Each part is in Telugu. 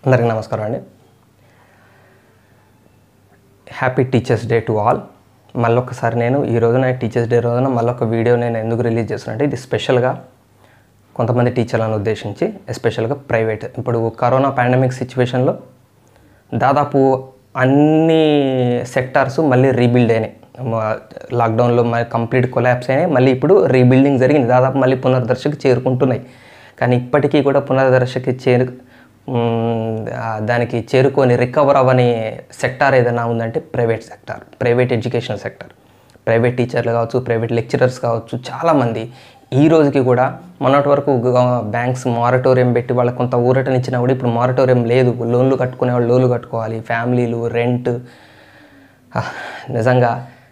అందరికీ నమస్కారం అండి happy teachers day to all మళ్ళొకసారి నేను ఈ రోజున టీచర్స్ డే రోజున మళ్ళొక వీడియో నేను ఎందుకు రిలీజ్ చేస్తున్నానంటే ఇది స్పెషల్గా కొంతమంది టీచర్లను ఉద్దేశించి ఎస్పెషల్గా ప్రైవేట్ ఇప్పుడు కరోనా పాండమిక్ సిచ్యువేషన్లో దాదాపు అన్ని సెక్టార్స్ మళ్ళీ రీబిల్డ్ అయినాయి మ- లాక్డౌన్లో మళ్ళీ కంప్లీట్ కొలాప్స్ అయినాయి మళ్ళీ ఇప్పుడు రీబిల్డింగ్ జరిగింది దాదాపు మళ్ళీ పునర్దర్శకి చేరుకుంటున్నాయి కానీ ఇప్పటికీ కూడా పునర్దర్శకి చేరు మ్, ఆ, దానికి చేరుకొని రికవర్ అవ్వని సెక్టార్ ఏదైనా ఉందంటే private sector private education sector private టీచర్లు కావచ్చు ప్రైవేట్ లెక్చరర్స్ కావచ్చు చాలామంది ఈ రోజుకి కూడా మొన్నటి వరకు గ- బ్యాంక్స్ మారటోరియం పెట్టి వాళ్ళకి కొంత ఊరటనిచ్చినా కూడా ఇప్పుడు మారటోరియం లేదు లోన్లు కట్టుకునే వాళ్ళు లోన్లు కట్టుకోవాలి ఫ్యామిలీలు రెంట్ నిజంగా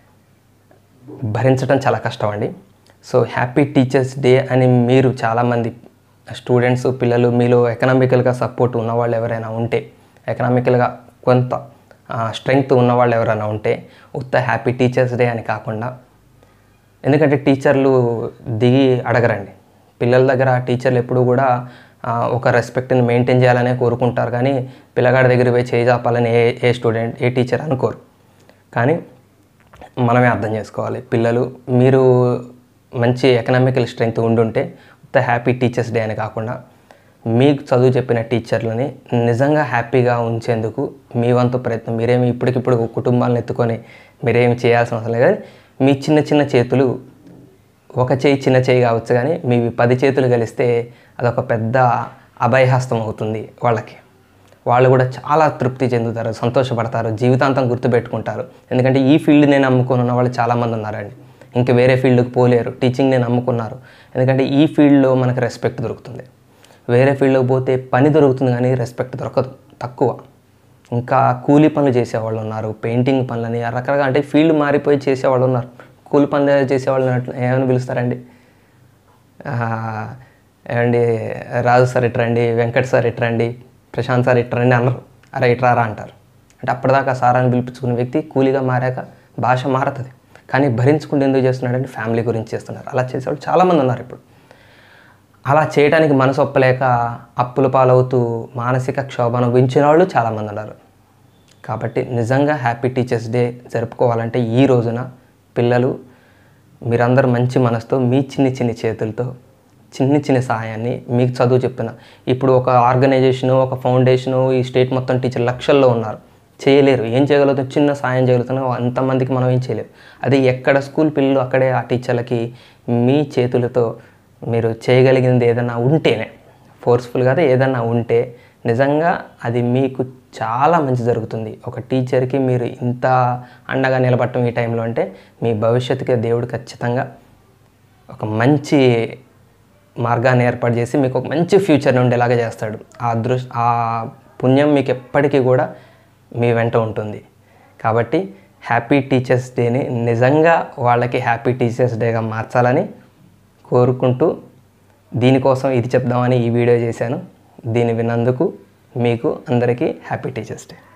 భరించడం చాలా కష్టం అండి సో హ్యాపీ టీచర్స్ డే అని మీరు చాలామంది స్టూడెంట్స్ పిల్లలు మీలో ఎకనామికల్గా సపోర్ట్ ఉన్నవాళ్ళు ఎవరైనా ఉంటే ఎకనామికల్గా కొంత స్ట్రెంగ్త్ ఉన్నవాళ్ళు ఎవరైనా ఉంటే ఉత్త హ్యాపీ టీచర్స్ డే అని కాకుండా ఎందుకంటే టీచర్లు దిగి అడగరండి పిల్లల దగ్గర టీచర్లు ఎప్పుడు కూడా ఆ, ఒక రెస్పెక్ట్ని మెయింటైన్ చేయాలనే కోరుకుంటారు కానీ పిల్లగాడి దగ్గర పోయి చేయి చాపాలని ఏ ఏ స్టూడెంట్ ఏ టీచర్ అనుకోరు కానీ మనమే అర్థం చేసుకోవాలి పిల్లలు మీరు మంచి ఎకనామికల్ స్ట్రెంగ్త్ ఉండుంటే ఉత్త హ్యాపీ టీచర్స్ డే అని కాకుండా మీకు చదువు చెప్పిన టీచర్లని నిజంగా హ్యాపీగా ఉంచేందుకు మీ వంతు ప్రయత్నం మీరేమి ఇప్పటికిప్పుడు కుటుంబాలను ఎత్తుకొని మీరేమి చేయాల్సిన అవసరం లేదు కానీ మీ చిన్న చిన్న చేతులు ఒక చేయి చిన్న చేయి కావచ్చు కానీ మీ పది చేతులు కలిస్తే అదొక పెద్ద అభయహస్తం అవుతుంది వాళ్ళకి వాళ్ళు కూడా చాలా తృప్తి చెందుతారు సంతోషపడతారు జీవితాంతం గుర్తుపెట్టుకుంటారు ఎందుకంటే ఈ ఫీల్డ్ నేను నమ్ముకుని ఉన్న వాళ్ళు చాలామంది ఉన్నారండి ఇంకా వేరే ఫీల్డ్కి పోలేరు టీచింగ్ నేను నమ్ముకున్నారు ఎందుకంటే ఈ ఫీల్డ్లో మనకు రెస్పెక్ట్ దొరుకుతుంది వేరే ఫీల్డ్లోకి పోతే పని దొరుకుతుంది కానీ రెస్పెక్ట్ దొరకదు తక్కువ ఇంకా కూలీ పనులు చేసేవాళ్ళు ఉన్నారు పెయింటింగ్ పనులని రకరకాల అంటే ఫీల్డ్ మారిపోయి చేసేవాళ్ళు ఉన్నారు కూలి పనులు చేసేవాళ్ళు ఏమని పిలుస్తారండి ఆ, ఏమండి రాజు సార్ ఇట్రండి వెంకట్ సార్ ఇట్రండి ప్రశాంత్ సార్ ఇట్రండి అన్నారు అరే ఇట్రారా అంటారు అంటే అప్పటిదాకా సార్ అని పిలిపించుకున్న వ్యక్తి కూలీగా మారాక భాష మారుతుంది కానీ భరించుకుంటూ ఎందుకు చేస్తున్నాడంటే ఫ్యామిలీ గురించి చేస్తున్నారు అలా చేసేవాళ్ళు చాలామంది ఉన్నారు ఇప్పుడు అలా చేయడానికి మనసు ఒప్పలేక అప్పుల పాలవుతూ మానసిక క్షోభ అనుభవించిన వాళ్ళు చాలామంది ఉన్నారు కాబట్టి నిజంగా హ్యాపీ టీచర్స్ డే జరుపుకోవాలంటే ఈ రోజున పిల్లలు మీరందరూ మంచి మనసుతో మీ చిన్ని చిన్ని చేతులతో చిన్ని చిన్ని సహాయాన్ని మీకు చదువు చెప్తున్నా ఇప్పుడు ఒక ఆర్గనైజేషను ఒక ఫౌండేషను ఈ స్టేట్ మొత్తం టీచర్ లక్షల్లో ఉన్నారు చేయలేరు ఏం చేయగలుగుతాం చిన్న సాయం చేయగలుగుతున్నాం అంతమందికి మనం ఏం చేయలేము అది ఎక్కడ స్కూల్ పిల్లలు అక్కడే ఆ టీచర్లకి మీ చేతులతో మీరు చేయగలిగింది ఏదైనా ఉంటేనే ఫోర్స్ఫుల్గా ఏదైనా ఉంటే నిజంగా అది మీకు చాలా మంచి జరుగుతుంది ఒక టీచర్కి మీరు ఇంత అండగా నిలబడటం ఈ టైంలో అంటే మీ భవిష్యత్తుకి దేవుడు ఖచ్చితంగా ఒక మంచి మార్గాన్ని ఏర్పాటు చేసి మీకు ఒక మంచి ఫ్యూచర్ ఉండేలాగా చేస్తాడు ఆ దృష్ ఆ పుణ్యం మీకు ఎప్పటికీ కూడా మీ వెంట ఉంటుంది కాబట్టి హ్యాపీ టీచర్స్ డేని నిజంగా వాళ్ళకి హ్యాపీ టీచర్స్ డేగా మార్చాలని కోరుకుంటూ దీనికోసం ఇది చెప్దామని ఈ వీడియో చేశాను దీన్ని విన్నందుకు మీకు అందరికీ హ్యాపీ టీచర్స్ డే